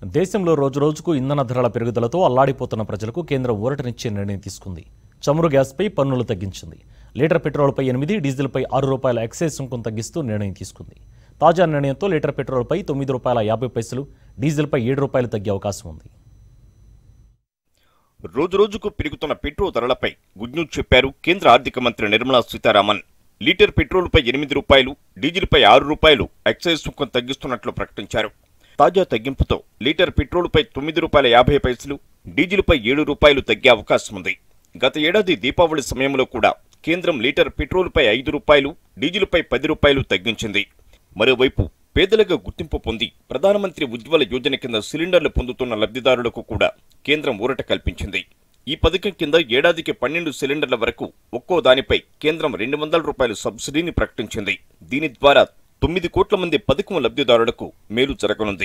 దేశంలో రోజురోజుకు ఇంధన ధరల పెరుగుదలతో అల్లాడిపోతున్న ప్రజలకు కేంద్రం ఊరటనిచ్చే నిర్ణయం తీసుకుంది చమురు గ్యాస్పై పన్నులు తగ్గించింది లీటర్ పెట్రోల్పై ఎనిమిది డీజిల్పై ఆరు రూపాయల ఎక్సైజ్ సుంకం తగ్గిస్తూ నిర్ణయం తీసుకుంది తాజా నిర్ణయంతో లీటర్ పెట్రోల్పై తొమ్మిది రూపాయల యాభై పైసలు డీజిల్పై ఏడు రూపాయలు తగ్గే అవకాశం ఉంది రోజురోజుకు పెరుగుతున్న పెట్రోల్ ధరలపై గుడ్ న్యూస్ చెప్పారు కేంద్ర ఆర్థిక మంత్రి నిర్మలా సీతారామన్ లీటర్ పెట్రోల్పై ఎనిమిది రూపాయలు డీజిల్పై ఆరు రూపాయలు ఎక్సైజ్ సుంకం తగ్గిస్తున్నట్లు ప్రకటించారు తాజా తగ్గింపుతో లీటర్ పెట్రోల్పై తొమ్మిది రూపాయల యాభై పైసలు డీజిల్పై ఏడు రూపాయలు తగ్గే అవకాశం ఉంది గత ఏడాది దీపావళి సమయంలో కూడా కేంద్రం లీటర్ పెట్రోల్పై ఐదు రూపాయలు డీజిల్పై పది రూపాయలు తగ్గించింది మరోవైపు పేదలుగా గుర్తింపు పొంది ప్రధానమంత్రి ఉజ్వల యోజన కింద సిలిండర్లు పొందుతున్న లబ్ధిదారులకు కూడా కేంద్రం ఊరట కల్పించింది ఈ పథకం కింద ఏడాదికి పన్నెండు సిలిండర్ల వరకు ఒక్కో దానిపై కేంద్రం రెండు వందల రూపాయల సబ్సిడీని ప్రకటించింది దీని ద్వారా తొమ్మిది కోట్ల మంది పథకం లబ్ధిదారులకు మేలు జరగనుంది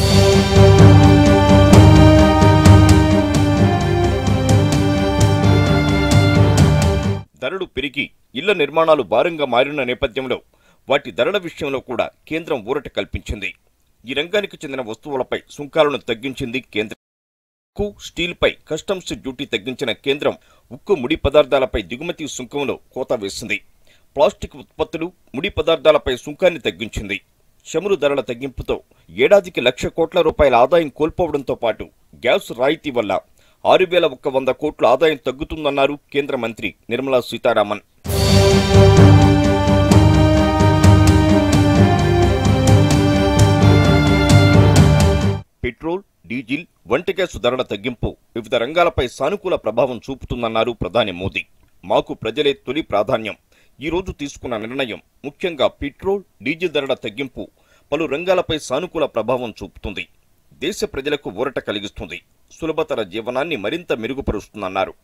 ధరలు పెరిగి ఇళ్ల నిర్మాణాలు భారంగా మారిన నేపథ్యంలో వాటి ధరల విషయంలో కూడా కేంద్రం ఊరట కల్పించింది ఈ రంగానికి చెందిన వస్తువులపై సుంకాలను తగ్గించింది కేంద్రం ఉక్కు స్టీల్పై కస్టమ్స్ డ్యూటీ తగ్గించిన కేంద్రం ఉక్కు ముడి పదార్థాలపై దిగుమతి సుంకంలో కోత వేసింది ప్లాస్టిక్ ఉత్పత్తులు ముడి పదార్థాలపై సుంకాన్ని తగ్గించింది చమురు ధరల తగ్గింపుతో ఏడాదికి లక్ష కోట్ల రూపాయల ఆదాయం కోల్పోవడంతో పాటు గ్యాస్ రాయితీ వల్ల ఆరు వేల ఒక్క వంద కోట్ల ఆదాయం తగ్గుతుందన్నారు కేంద్ర మంత్రి నిర్మలా సీతారామన్ పెట్రోల్ డీజిల్ వంట గ్యాస్ ధరల తగ్గింపు వివిధ రంగాలపై సానుకూల ప్రభావం చూపుతుందన్నారు ప్రధాని మోదీ మాకు ప్రజలే తొలి ప్రాధాన్యం ఈ రోజు తీసుకున్న నిర్ణయం ముఖ్యంగా పెట్రోల్ డీజిల్ ధరల తగ్గింపు పలు రంగాలపై సానుకూల ప్రభావం చూపుతుంది దేశ ప్రజలకు ఊరట కలిగిస్తుంది సులభతర జీవనాన్ని మరింత మెరుగుపరుస్తుందన్నారు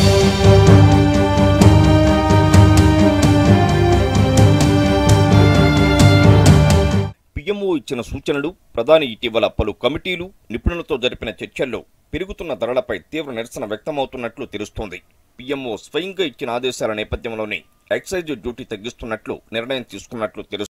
పిఎంఓ ఇచ్చిన సూచనలు ప్రధాని ఇటీవల పలు కమిటీలు నిపుణులతో జరిపిన చర్చల్లో పెరుగుతున్న ధరలపై తీవ్ర నిరసన వ్యక్తమవుతున్నట్లు తెలుస్తోంది పిఎంఓ స్వయంగా ఇచ్చిన ఆదేశాల నేపథ్యంలోనే ఎక్సైజ్ డ్యూటీ తగ్గిస్తున్నట్లు నిర్ణయం తీసుకున్నట్లు తెలుస్తోంది